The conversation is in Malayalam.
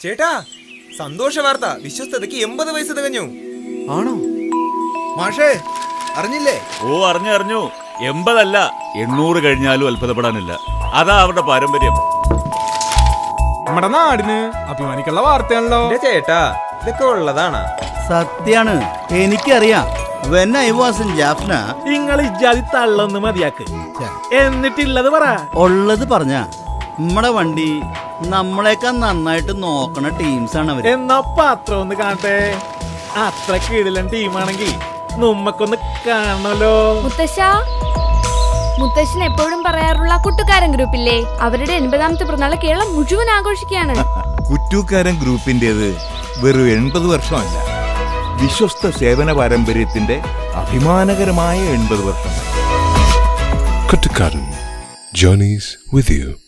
ചേട്ടാ സന്തോഷ വാർത്ത വിശ്വസ്തതയ്ക്ക് എൺപത് വയസ്സ് തികഞ്ഞു ആണോ മാഷേ അറിഞ്ഞില്ലേ ഓ അറിഞ്ഞു അറിഞ്ഞു എൺപതല്ല എണ്ണൂറ് കഴിഞ്ഞാലും അത്ഭുതപ്പെടാനില്ല അതാ അവരുടെ പാരമ്പര്യം നമ്മുടെ നാടിന് അഭിമാനിക്കുള്ള വാർത്തയാണല്ലോ എന്റെ ചേട്ടാ ഇതൊക്കെ ഉള്ളതാണ് സത്യാണ് എനിക്കറിയാം when I was in Jaffna നിങ്ങൾ ഇജാതി തള്ളൊന്ന് മതിയാക്ക് എന്നിട്ടുള്ളത് പറ ഉള്ളത് പറഞ്ഞ നമ്മടെ വണ്ടി നമ്മളെക്കാൾ നന്നായിട്ട് നോക്കണ ടീംസ് ആണ് അവര് എന്നാ പാത്രം ഒന്ന് കാണട്ടെ അത്ര കീഴിലൻ ടീമാണെങ്കിൽ നമ്മക്കൊന്ന് കാണണല്ലോ മുത്തശ്ശ മുത്തശ്ശൻ എപ്പോഴും പറയാറുള്ള കുട്ടുകാരൻ ഗ്രൂപ്പില്ലേ അവരുടെ എൺപതാമത്തെ പിറന്നാൾ കേരളം മുഴുവൻ ആഘോഷിക്കുകയാണ് കുറ്റൂക്കാരൻ ഗ്രൂപ്പിന്റേത് വെറും എൺപത് വർഷമല്ല വിശ്വസ്ത സേവന പാരമ്പര്യത്തിന്റെ അഭിമാനകരമായ എൺപത് വർഷം Kutukaran. Journeys with you.